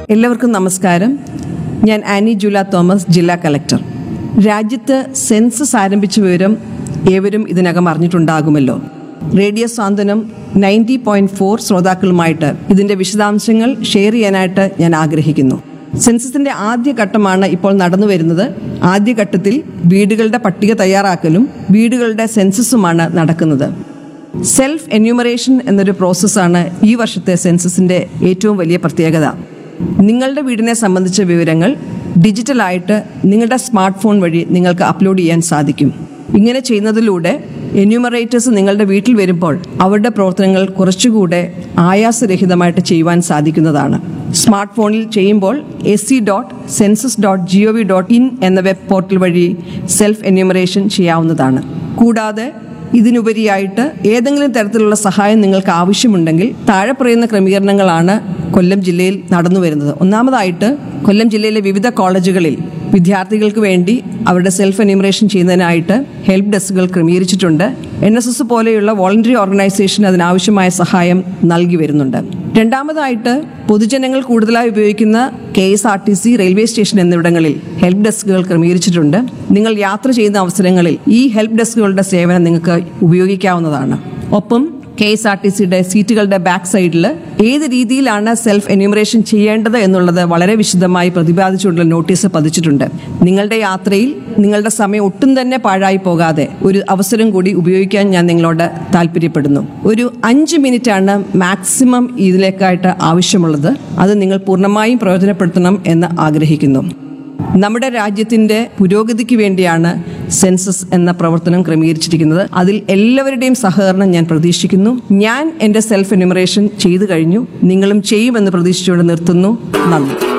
എല്ലാവർക്കും നമസ്കാരം ഞാൻ ആനി ജൂല തോമസ് ജില്ലാ കലക്ടർ രാജ്യത്ത് സെൻസസ് ആരംഭിച്ച വിവരം ഏവരും ഇതിനകം അറിഞ്ഞിട്ടുണ്ടാകുമല്ലോ radio Santhwanam ninety point four ശ്രോതാക്കളുമായിട്ട് ഇതിന്റെ വിശദാംശങ്ങൾ ഷെയർ ചെയ്യാനായിട്ട് ഞാൻ ആഗ്രഹിക്കുന്നു സെൻസസിന്റെ ആദ്യ ഘട്ടമാണ് ഇപ്പോൾ നടന്നു വരുന്നത് ആദ്യഘട്ടത്തിൽ വീടുകളുടെ പട്ടിക തയ്യാറാക്കലും വീടുകളുടെ സെൻസസുമാണ് നടക്കുന്നത് സെൽഫ് എന്യൂമറേഷൻ എന്നൊരു പ്രോസസ്സാണ് ഈ വർഷത്തെ സെൻസസിന്റെ ഏറ്റവും വലിയ പ്രത്യേകത നിങ്ങളുടെ വീടിനെ സംബന്ധിച്ച വിവരങ്ങൾ ഡിജിറ്റലായിട്ട് നിങ്ങളുടെ സ്മാർട്ട് ഫോൺ വഴി നിങ്ങൾക്ക് അപ്ലോഡ് ചെയ്യാൻ സാധിക്കും ഇങ്ങനെ ചെയ്യുന്നതിലൂടെ എന്യൂമറേറ്റേഴ്സ് നിങ്ങളുടെ വീട്ടിൽ വരുമ്പോൾ അവരുടെ പ്രവർത്തനങ്ങൾ കുറച്ചുകൂടെ ആയാസരഹിതമായിട്ട് ചെയ്യുവാൻ സാധിക്കുന്നതാണ് സ്മാർട്ട് ഫോണിൽ ചെയ്യുമ്പോൾ S C dot census dot G O V dot in എന്ന വെബ് പോർട്ടൽ വഴി സെൽഫ് എന്യൂമറേഷൻ ചെയ്യാവുന്നതാണ് കൂടാതെ ഇതിനുപരിയായിട്ട് ഏതെങ്കിലും തരത്തിലുള്ള സഹായം നിങ്ങൾക്ക് ആവശ്യമുണ്ടെങ്കിൽ താഴെ പറയുന്ന ക്രമീകരണങ്ങളാണ് കൊല്ലം ജില്ലയിൽ നടന്നു വരുന്നത് ഒന്നാമതായിട്ട് കൊല്ലം ജില്ലയിലെ വിവിധ കോളേജുകളിൽ വിദ്യാർത്ഥികൾക്ക് വേണ്ടി അവരുടെ സെൽഫ് എന്യൂമറേഷൻ ചെയ്യുന്നതിനായിട്ട് ഹെൽപ്പ് ഡെസ്കുകൾ ക്രമീകരിച്ചിട്ടുണ്ട് എൻ എസ് എസ് പോലെയുള്ള വോളണ്ടറി ഓർഗനൈസേഷൻ അതിനാവശ്യമായ സഹായം നൽകി വരുന്നുണ്ട് രണ്ടാമതായിട്ട് പൊതുജനങ്ങൾ കൂടുതലായി ഉപയോഗിക്കുന്ന K S R T C railway station എന്നിവിടങ്ങളിൽ ഹെൽപ്പ് ഡെസ്കുകൾ ക്രമീകരിച്ചിട്ടുണ്ട് നിങ്ങൾ യാത്ര ചെയ്യുന്ന അവസരങ്ങളിൽ ഈ ഹെൽപ്പ് ഡെസ്കുകളുടെ സേവനം നിങ്ങൾക്ക് ഉപയോഗിക്കാവുന്നതാണ് ഒപ്പം കെ എസ് ആർ ടി സിയുടെ സീറ്റുകളുടെ ബാക്ക് സൈഡിൽ ഏത് രീതിയിലാണ് സെൽഫ് എന്യൂമറേഷൻ ചെയ്യേണ്ടത് എന്നുള്ളത് വളരെ വിശദമായി പ്രതിപാദിച്ചുകൊണ്ടുള്ള നോട്ടീസ് പതിച്ചിട്ടുണ്ട് നിങ്ങളുടെ യാത്രയിൽ നിങ്ങളുടെ സമയം ഒട്ടും തന്നെ പാഴായി പോകാതെ ഒരു അവസരം കൂടി ഉപയോഗിക്കാൻ ഞാൻ നിങ്ങളോട് താല്പര്യപ്പെടുന്നു ഒരു അഞ്ച് മിനിറ്റ് ആണ് മാക്സിമം ഇതിലേക്കായിട്ട് ആവശ്യമുള്ളത് അത് നിങ്ങൾ പൂർണ്ണമായും പ്രയോജനപ്പെടുത്തണം എന്ന് ആഗ്രഹിക്കുന്നു നമ്മുടെ രാജ്യത്തിന്റെ പുരോഗതിക്ക് വേണ്ടിയാണ് സെൻസസ് എന്ന പ്രവർത്തനം ക്രമീകരിച്ചിരിക്കുന്നത് അതിൽ എല്ലാവരുടെയും സഹകരണം ഞാൻ പ്രതീക്ഷിക്കുന്നു ഞാൻ എൻ്റെ സെൽഫ് എന്യൂമറേഷൻ ചെയ്തു കഴിഞ്ഞു നിങ്ങളും ചെയ്യുമെന്ന് പ്രതീക്ഷിച്ചുകൊണ്ട് നിർത്തുന്നു നന്ദി